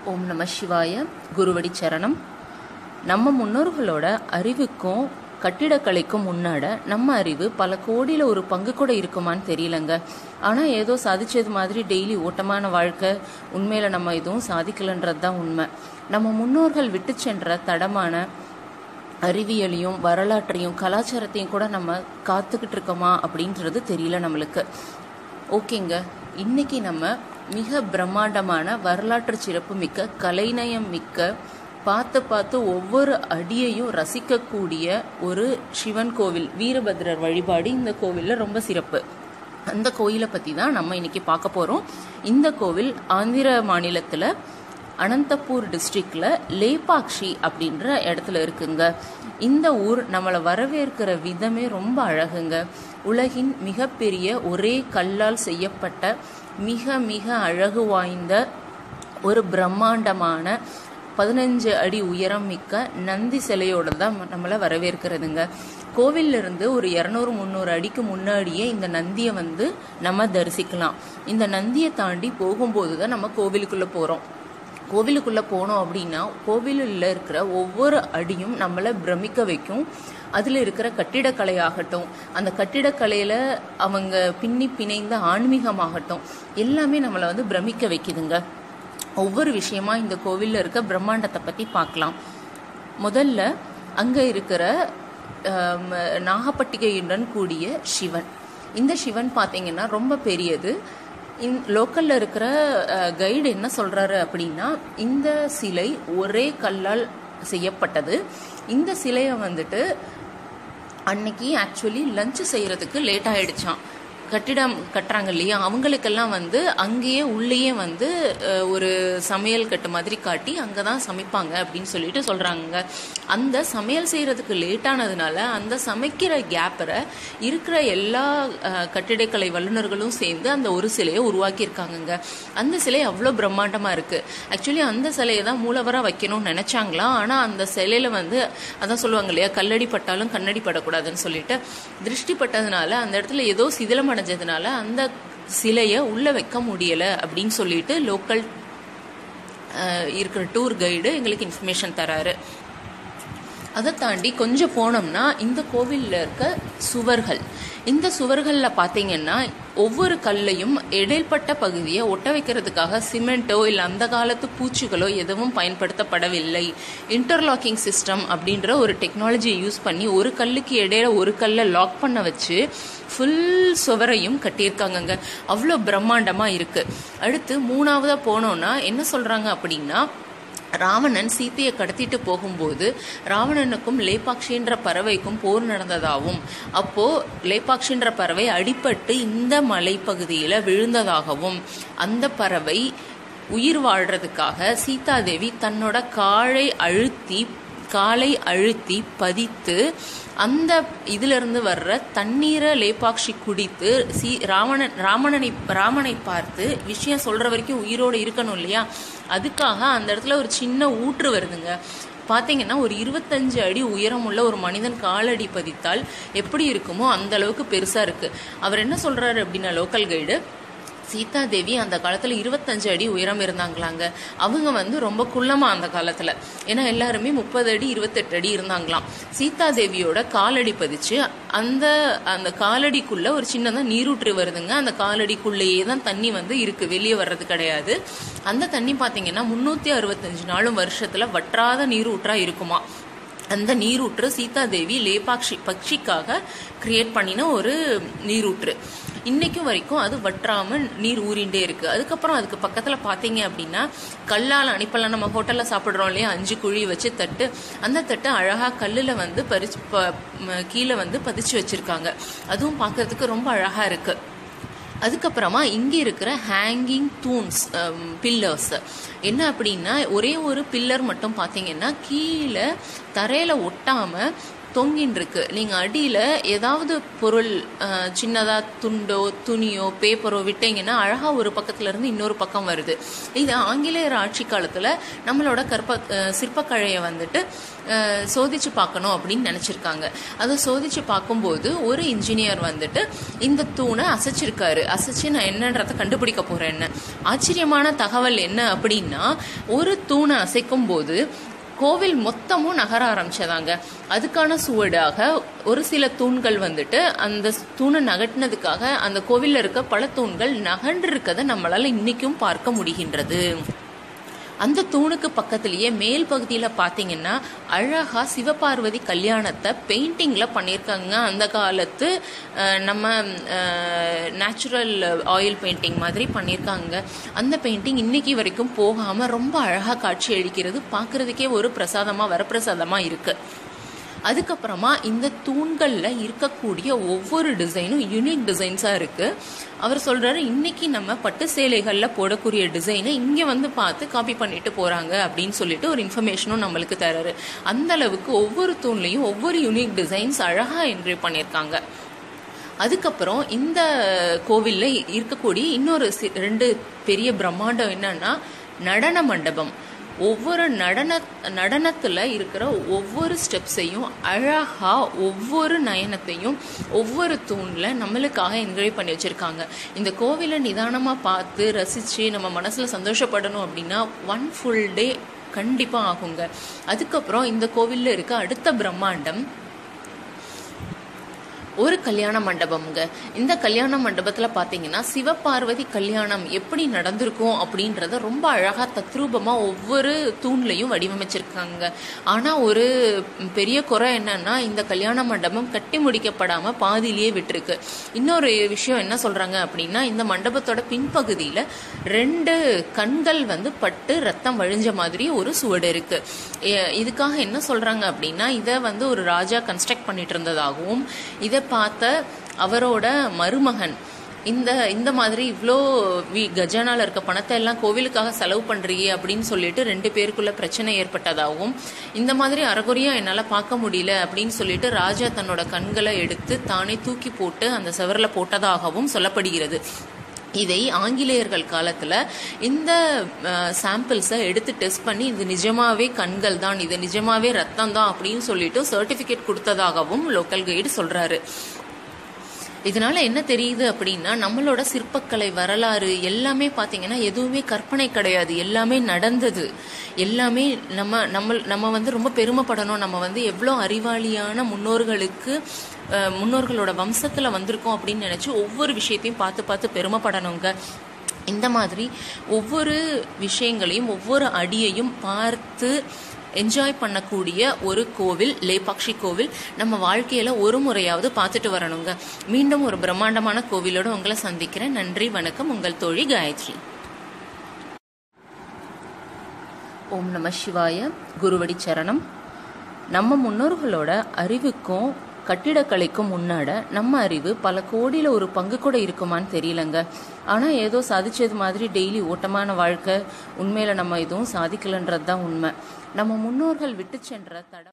ஓம் நம சிவாய குருவடி சரணம் நம்ம முன்னோர்களோட அறிவுக்கும் கட்டிடக்கலைக்கும் முன்னாட நம்ம அறிவு பல கோடியில் ஒரு பங்கு கூட இருக்குமான்னு தெரியலங்க ஆனால் ஏதோ சாதிச்சது மாதிரி டெய்லி ஓட்டமான வாழ்க்கை உண்மையில் நம்ம எதுவும் சாதிக்கலைன்றது தான் உண்மை நம்ம முன்னோர்கள் விட்டு சென்ற தடமான அறிவியலையும் வரலாற்றையும் கலாச்சாரத்தையும் கூட நம்ம காத்துக்கிட்டு இருக்கோமா அப்படின்றது தெரியல நம்மளுக்கு ஓகேங்க இன்னைக்கு நம்ம மிக பிரம்மாண்டமான வரலாற்று சிறப்பு மிக்க கலைநயம் மிக்க பார்த்து பார்த்து ஒவ்வொரு அடியையும் ரசிக்கக்கூடிய ஒரு சிவன் கோவில் வீரபத்ரர் வழிபாடு இந்த கோவிலில் ரொம்ப சிறப்பு அந்த கோயிலை பற்றி தான் நம்ம இன்னைக்கு பார்க்க போகிறோம் இந்த கோவில் ஆந்திர மாநிலத்தில் அனந்தபூர் டிஸ்ட்ரிக்ட்ல லேபாக்ஷி அப்படின்ற இடத்துல இருக்குங்க இந்த ஊர் நம்மளை வரவேற்கிற விதமே ரொம்ப அழகுங்க உலகின் மிகப்பெரிய ஒரே கல்லால் செய்யப்பட்ட மிக மிக அழகு வாய்ந்த ஒரு பிரம்மாண்டமான பதினஞ்சு அடி உயரம் மிக்க நந்தி சிலையோட தான் நம்மளை வரவேற்கிறதுங்க கோவில்ல இருந்து ஒரு இரநூறு முந்நூறு அடிக்கு முன்னாடியே இந்த நந்தியை வந்து நம்ம தரிசிக்கலாம் இந்த நந்தியை தாண்டி போகும்போது தான் நம்ம கோவிலுக்குள்ள போறோம் கோவிலுக்குள்ளே போனோம் அப்படின்னா கோவிலில் இருக்கிற ஒவ்வொரு அடியும் நம்மளை பிரமிக்க வைக்கும் அதில் இருக்கிற கட்டிடக்கலையாகட்டும் அந்த கட்டிடக்கலையில் அவங்க பின்னி பிணைந்த ஆன்மீகமாகட்டும் எல்லாமே நம்மளை வந்து பிரமிக்க வைக்குதுங்க ஒவ்வொரு விஷயமா இந்த கோவிலில் இருக்க பிரம்மாண்டத்தை பற்றி பார்க்கலாம் முதல்ல அங்கே இருக்கிற ஆம், நாகப்பட்டிகையுடன் கூடிய சிவன் இந்த சிவன் பார்த்தீங்கன்னா ரொம்ப பெரியது இந் லோக்கல்ல இருக்கிற கைடு என்ன சொல்றாரு அப்படின்னா இந்த சிலை ஒரே கல்லால் செய்யப்பட்டது இந்த சிலையை வந்துட்டு அன்னைக்கு ஆக்சுவலி லஞ்ச் செய்யறதுக்கு லேட் ஆயிடுச்சான் கட்டிடம் கட்டுறாங்க இல்லையா அவங்களுக்கெல்லாம் வந்து அங்கேயே உள்ளேயே வந்து அஹ், ஒரு சமையல் கட்டு மாதிரி காட்டி அங்கே தான் சமைப்பாங்க அப்படின்னு சொல்லிட்டு சொல்கிறாங்க அந்த சமையல் செய்கிறதுக்கு லேட்டானதுனால அந்த சமைக்கிற கேப்பரை இருக்கிற எல்லா அஹ், கட்டிடக்கலை வல்லுநர்களும் சேர்ந்து அந்த ஒரு சிலையை உருவாக்கியிருக்காங்கங்க அந்த சிலை அவ்வளோ பிரம்மாண்டமாக இருக்குது ஆக்சுவலி அந்த சிலையை தான் மூலவராக வைக்கணும்னு நினச்சாங்களாம் ஆனால் அந்த சிலையில் வந்து அதான் சொல்லுவாங்க இல்லையா கல்லடி பட்டாலும் கண்ணடி படக்கூடாதுன்னு சொல்லிட்டு திருஷ்டி பட்டதுனால அந்த இடத்துல ஏதோ சிதிலம் அடைஞ்சதுனால அந்த சிலையை உள்ள வைக்க முடியல அப்படின்னு சொல்லிட்டு லோக்கல் இருக்கிற டூர் கைடு எங்களுக்கு இன்ஃபர்மேஷன் தராரு அதை தாண்டி கொஞ்சம் போனோம்னா இந்த கோவிலில் இருக்க சுவர்கள் இந்த சுவர்களில் பார்த்தீங்கன்னா ஒவ்வொரு கல்லையும் இடைப்பட்ட பகுதியை ஒட்ட வைக்கிறதுக்காக சிமெண்ட்டோ இல்லை அந்த காலத்து பூச்சிகளோ எதுவும் பயன்படுத்தப்படவில்லை இன்டர்லாக்கிங் சிஸ்டம் அப்படின்ற ஒரு டெக்னாலஜியை யூஸ் பண்ணி ஒரு கல்லுக்கு இடையில ஒரு கல்லை லாக் பண்ண வச்சு ஃபுல் சுவரையும் கட்டியிருக்காங்கங்க அவ்வளோ பிரம்மாண்டமாக இருக்குது அடுத்து மூணாவதாக போனோம்னா என்ன சொல்கிறாங்க அப்படின்னா ராவணன் சீத்தையை கடத்திட்டு போகும்போது ராவணனுக்கும் லேபாக்ஷின்ற பறவைக்கும் போர் நடந்ததாகவும் அப்போ லேபாக்ஷின்ற பறவை அடிபட்டு இந்த மலைப்பகுதியில் விழுந்ததாகவும் அந்த பறவை உயிர் வாழ்றதுக்காக சீதாதேவி தன்னோட காலை அழுத்தி காலை அழுத்தி பதித்து அந்த இதிலிருந்து வர்ற தண்ணீரை லேபாக்ஷி குடித்து சி ராவணன் ராமணனை ராமனை பார்த்து விஷயம் சொல்ற வரைக்கும் உயிரோடு இருக்கணும் இல்லையா அதுக்காக அந்த இடத்துல ஒரு சின்ன ஊற்று வருதுங்க பார்த்தீங்கன்னா ஒரு இருபத்தஞ்சு அடி உயரமுள்ள ஒரு மனிதன் காலடி பதித்தால் எப்படி இருக்குமோ அந்த அளவுக்கு பெருசா இருக்கு அவர் என்ன சொல்றாரு அப்படின்னா லோக்கல் கைடு சீதாதேவி அந்த காலத்துல இருபத்தஞ்சு அடி உயரம் இருந்தாங்களாங்க அவங்க வந்து ரொம்ப குள்ளமா அந்த காலத்துல ஏன்னா எல்லாருமே முப்பது அடி இருபத்தெட்டு அடி இருந்தாங்களாம் சீதாதேவியோட காலடி பதிச்சு அந்த அந்த காலடிக்குள்ள ஒரு சின்னதா நீரூற்று வருதுங்க அந்த காலடிக்குள்ளேயே தான் தண்ணி வந்து இருக்கு வெளியே வர்றது கிடையாது அந்த தண்ணி பாத்தீங்கன்னா முன்னூத்தி அறுபத்தஞ்சு நாளும் வருஷத்துல வற்றாத நீரூற்றா இருக்குமா அந்த நீரூற்று சீதாதேவி லேபாக்ஷி பக்ஷிக்காக கிரியேட் பண்ணின ஒரு நீரூற்று இன்னைக்கும் வரைக்கும் அது வற்றாம நீர் ஊறிண்டே இருக்கு அதுக்கப்புறம் அதுக்கு பக்கத்துல பாத்தீங்க அப்படின்னா கல்லால் அனுப்பலாம் நம்ம ஹோட்டல்ல சாப்பிடுறோம் இல்லையா அஞ்சு குழி வச்சு தட்டு அந்த தட்டு அழகா கல்லுல வந்து பறிச்சு ப- ம- கீழே வந்து பதிச்சு வச்சிருக்காங்க அதுவும் பார்க்கிறதுக்கு ரொம்ப அழகா இருக்கு அதுக்கப்புறமா இங்கே இருக்கிற ஹேங்கிங் தூண்ஸ் பில்லர்ஸ் என்ன அப்படின்னா ஒரே ஒரு பில்லர் மட்டும் பார்த்தீங்கன்னா கீழே தரையில் ஒட்டாம தொங்கின்னு இருக்கு நீங்க அடியில ஏதாவது பொருள் அஹ், சின்னதா துண்டோ துணியோ பேப்பரோ விட்டீங்கன்னா அழகா ஒரு பக்கத்துல இருந்து இன்னொரு பக்கம் வருது இது ஆங்கிலேயர் ஆட்சி காலத்துல நம்மளோட கற்ப அஹ், சிற்பக்கலையை வந்துட்டு அஹ், சோதிச்சு பார்க்கணும் அப்படின்னு நினைச்சிருக்காங்க அதை சோதிச்சு பார்க்கும்போது ஒரு இன்ஜினியர் வந்துட்டு இந்த தூணை அசைச்சிருக்காரு அசைச்சு நான் என்னன்றதை கண்டுபிடிக்க போறேன்னு ஆச்சரியமான தகவல் என்ன அப்படின்னா ஒரு தூணை அசைக்கும் போது கோவில் மொத்தமும் நகர ஆரம்பிச்சதாங்க அதுக்கான சுவடாக ஒரு சில தூண்கள் வந்துட்டு அந்த தூணை நகட்டினதுக்காக அந்த கோவில்ல இருக்க பல தூண்கள் நகன்று இருக்கதை நம்மளால இன்னைக்கும் பார்க்க முடிகின்றது அந்த தூணுக்கு பக்கத்திலேயே மேல் பகுதியில் பார்த்தீங்கன்னா அழகா சிவபார்வதி கல்யாணத்தை பெயிண்டிங்கில் பண்ணியிருக்காங்க அந்த காலத்து அஹ், நம்ம நேச்சுரல் ஆயில் பெயிண்டிங் மாதிரி பண்ணியிருக்காங்க அந்த பெயிண்டிங் இன்னைக்கு வரைக்கும் போகாமல் ரொம்ப அழகாக காட்சி அளிக்கிறது பார்க்குறதுக்கே ஒரு பிரசாதமாக வரப்பிரசாதமாக இருக்குது அதுக்கப்புறமா இந்த தூண்கள்ல இருக்கக்கூடிய ஒவ்வொரு டிசைனும் யூனிக் டிசைன்ஸா இருக்கு அவர் சொல்றாரு இன்னைக்கு நம்ம பட்டு சேலைகள்ல போடக்கூடிய டிசைனை இங்க வந்து பார்த்து காப்பி பண்ணிட்டு போறாங்க அப்படின்னு சொல்லிட்டு ஒரு இன்ஃபர்மேஷனும் நம்மளுக்கு தராரு அந்த அளவுக்கு ஒவ்வொரு தூண்லையும் ஒவ்வொரு யூனிக் டிசைன்ஸ் அழகா என்ட்ரி பண்ணியிருக்காங்க அதுக்கப்புறம் இந்த கோவில்ல இருக்கக்கூடிய இன்னொரு சி- ரெண்டு பெரிய பிரம்மாண்டம் என்னன்னா நடன மண்டபம் ஒவ்வொரு நடன நடனத்துல இருக்கிற ஒவ்வொரு ஸ்டெப்ஸையும் அழகா ஒவ்வொரு நயனத்தையும் ஒவ்வொரு தூண்ல நம்மளுக்காக என்ஜாய் பண்ணி வச்சிருக்காங்க இந்த கோவிலை நிதானமா பார்த்து ரசிச்சு நம்ம மனசுல சந்தோஷப்படணும் அப்படின்னா ஒன் ஃபுல் டே கண்டிப்பா ஆகுங்க அதுக்கப்புறம் இந்த கோவில்ல இருக்க அடுத்த பிரம்மாண்டம் ஒரு கல்யாண மண்டபம்ங்க இந்த கல்யாண மண்டபத்துல பாத்தீங்கன்னா சிவபார்வதி கல்யாணம் எப்படி நடந்திருக்கும் அப்படின்றத ரொம்ப அழகா தத்ரூபமா ஒவ்வொரு தூண்லையும் வடிவமைச்சிருக்காங்க ஆனா ஒரு பெரிய குறை என்னன்னா இந்த கல்யாண மண்டபம் கட்டி முடிக்கப்படாம பாதியிலேயே விட்டுருக்கு இன்னொரு விஷயம் என்ன சொல்றாங்க அப்படின்னா இந்த மண்டபத்தோட பின்பகுதியில ரெண்டு கண்கள் வந்து பட்டு ரத்தம் வழிஞ்ச மாதிரி ஒரு சுவடு இருக்கு எ- இதுக்காக என்ன சொல்றாங்க அப்படின்னா இதை வந்து ஒரு ராஜா கன்ஸ்ட்ரக்ட் பண்ணிட்டு இருந்ததாகவும் இதை பார்த்த அவரோட மருமகன் இந்த இந்த மாதிரி இவ்வளோ வி கஜானால இருக்க பணத்தை எல்லாம் கோவிலுக்காக செலவு பண்றியே அப்படின்னு சொல்லிட்டு ரெண்டு பேருக்குள்ள பிரச்சனை ஏற்பட்டதாகவும் இந்த மாதிரி அறகுறையா என்னால பார்க்க முடியல அப்படின்னு சொல்லிட்டு ராஜா தன்னோட கண்களை எடுத்து தானே தூக்கி போட்டு அந்த செவரில் போட்டதாகவும் சொல்லப்படுகிறது இதை ஆங்கிலேயர்கள் காலத்துல இந்த சாம்பிள்ஸை எடுத்து டெஸ்ட் பண்ணி இது நிஜமாவே கண்கள் தான் இது நிஜமாவே ரத்தம் தான் அப்படின்னு சொல்லிட்டு சர்டிபிகேட் கொடுத்ததாகவும் லோக்கல் கைடு சொல்றாரு இதனால என்ன தெரியுது அப்படின்னா நம்மளோட சிற்பக்கலை வரலாறு எல்லாமே பாத்தீங்கன்னா எதுவுமே கற்பனை கிடையாது எல்லாமே நடந்தது எல்லாமே நம்ம நம்ம நம்ம வந்து ரொம்ப பெருமைப்படணும் நம்ம வந்து எவ்வளோ அறிவாளியான முன்னோர்களுக்கு அஹ், முன்னோர்களோட வம்சத்துல வந்திருக்கோம் அப்படின்னு நினைச்சு ஒவ்வொரு விஷயத்தையும் பார்த்து பார்த்து பெருமைப்படணுங்க இந்த மாதிரி ஒவ்வொரு விஷயங்களையும் ஒவ்வொரு அடியையும் பார்த்து என்ஜாய் பண்ணக்கூடிய ஒரு கோவில் லேபாக்ஷி கோவில் நம்ம வாழ்க்கையில ஒரு முறையாவது பார்த்துட்டு வரணுங்க மீண்டும் ஒரு பிரம்மாண்டமான கோவிலோட உங்களை சந்திக்கிறேன் நன்றி வணக்கம் உங்கள் தோழி காயத்ரி ஓம் நம சிவாய குருவடி சரணம் நம்ம முன்னோர்களோட அறிவுக்கும் கட்டிடக்கலைக்கும் முன்னாட நம்ம அறிவு பல கோடியில ஒரு பங்கு கூட இருக்குமான்னு தெரியலங்க ஆனா ஏதோ சாதிச்சது மாதிரி டெய்லி ஓட்டமான வாழ்க்கை உண்மையில நம்ம எதுவும் சாதிக்கலன்றது தான் உண்மை நம்ம முன்னோர்கள் விட்டு சென்ற தடம்